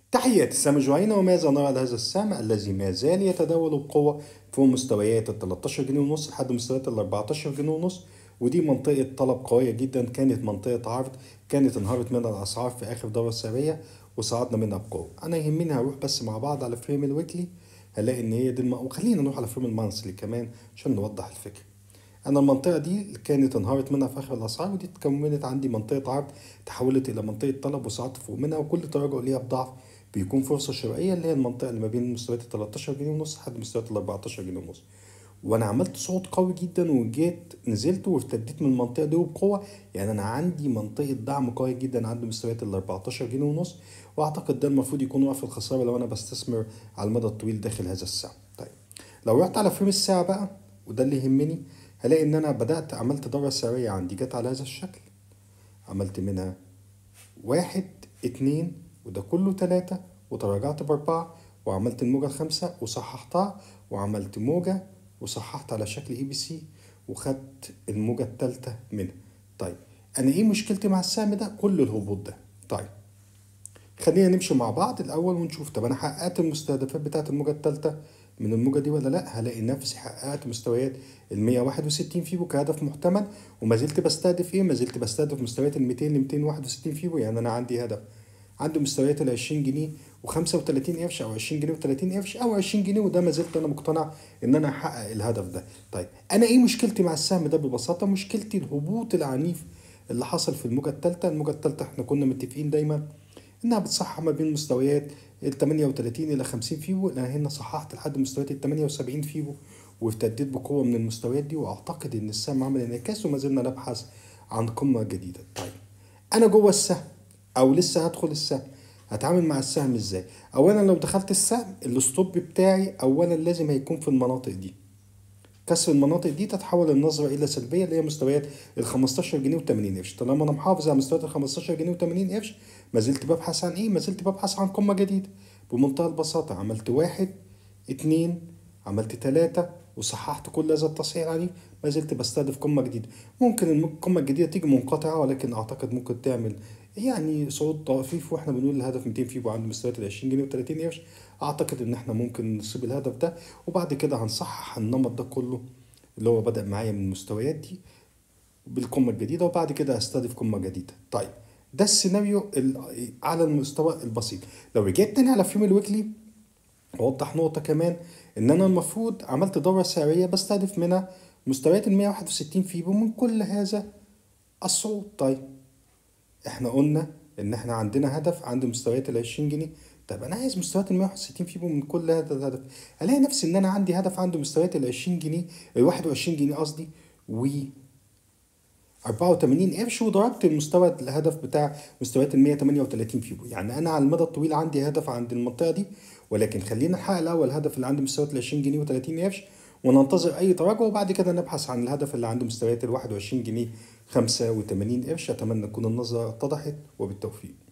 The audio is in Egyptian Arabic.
تحياتي سامي جوعينا وماذا نرى لهذا السهم الذي ما زال يتداول بقوة فوق مستويات ال 13 جنيه ونص لحد مستويات ال 14 جنيه ونص ودي منطقة طلب قوية جدا كانت منطقة عرض كانت انهارت منها الأسعار في آخر دورة سرية وصعدنا منها بقوة أنا يهمني هروح بس مع بعض على فريم الويكلي هلاقي إن هي دي الم... وخلينا نروح على فريم المانسلي كمان عشان نوضح الفكرة انا المنطقه دي كانت انهارت منها في اخر الاسعار ودي اتكونت عندي منطقه عرض تحولت الى منطقه طلب وصعدت فوق منها وكل تراجع ليها بضعف بيكون فرصه شرائيه اللي هي المنطقه اللي ما بين مستويات ال 13 جنيه ونص لحد مستويات ال 14 جنيه ونص وانا عملت صعود قوي جدا وجيت نزلت وارتديت من المنطقه دي وبقوه يعني انا عندي منطقه دعم قوي جدا عند مستويات ال 14 جنيه ونص واعتقد ده المفروض يكون وقف الخساره لو انا بستثمر على المدى الطويل داخل هذا السهم طيب لو رحت على فريم الساعه بقى وده اللي يهمني هلاقي ان انا بدأت عملت دورة سرية عندي جت على هذا الشكل عملت منها واحد اتنين وده كله تلاتة وتراجعت بأربعة وعملت الموجة الخامسة وصححتها وعملت موجة وصححت على شكل اي بي سي وخدت الموجة التالتة منها طيب انا ايه مشكلتي مع السهم ده كل الهبوط ده طيب خلينا نمشي مع بعض الاول ونشوف طب انا حققت المستهدفات بتاعت الموجة التالتة من الموجة دي ولا لا هلاقي نفسي حققت مستويات ال 161 فيبو كهدف محتمل وما زلت بستهدف ايه ما زلت بستهدف مستويات ال 200 ل 261 فيبو يعني انا عندي هدف عندي مستويات ال 20 جنيه و35 قرش او 20 جنيه و30 قرش او 20 جنيه وده ما زلت انا مقتنع ان انا احقق الهدف ده طيب انا ايه مشكلتي مع السهم ده ببساطه مشكلتي الهبوط العنيف اللي حصل في الموجه الثالثه الموجه الثالثه احنا كنا متفقين دايما انها بتصحح ما بين مستويات ال 38 الى 50 فيبو انا هنا صححت لحد مستويات ال 78 فيبو وارتديت بقوه من المستويات دي واعتقد ان السهم عمل انعكاس وما زلنا نبحث عن قمه جديده طيب انا جوه السهم او لسه هدخل السهم هتعامل مع السهم ازاي اولا لو دخلت السهم الستوب بتاعي اولا لازم هيكون في المناطق دي كسر المناطق دي تتحول النظرة إلى سلبية اللي هي مستويات ال 15 جنيه و80 قرش طالما أنا محافظ على مستويات ال 15 جنيه و80 قرش ما زلت ببحث عن إيه؟ ما زلت ببحث عن قمة جديدة بمنتهى البساطة عملت واحد اتنين عملت تلاتة وصححت كل هذا التصحيح عليه ما زلت بستهدف قمة جديدة ممكن القمة الجديدة تيجي منقطعة ولكن أعتقد ممكن تعمل يعني صعود طفيف واحنا بنقول الهدف 200 فيبو عند مستويات ال 20 جنيه و30 قرش اعتقد ان احنا ممكن نصيب الهدف ده وبعد كده هنصحح النمط ده كله اللي هو بدأ معايا من المستويات دي بالقمة الجديدة وبعد كده هستهدف قمة جديدة طيب ده السيناريو على المستوى البسيط لو رجعت تاني على فريم الويكلي اوضح نقطة كمان ان انا المفروض عملت دورة سعرية بستهدف منها مستويات ال 161 فيبو من كل هذا الصعود طيب احنا قلنا ان احنا عندنا هدف عند مستويات ال 20 جنيه طيب انا عايز مستويات ال 161 فيبو من كل هذا الهدف الاقي نفسي ان انا عندي هدف عنده مستويات ال 20 جنيه ال 21 جنيه قصدي و 84 قرش وضربت المستوى الهدف بتاع مستويات ال 138 فيبو يعني انا على المدى الطويل عندي هدف عند المنطقه دي ولكن خلينا نحقق الاول الهدف اللي عند مستويات ال 20 جنيه و30 قرش وننتظر اي تراجع وبعد كده نبحث عن الهدف اللي عنده مستويات ال 21 جنيه 85 قرش اتمنى تكون النظره اتضحت وبالتوفيق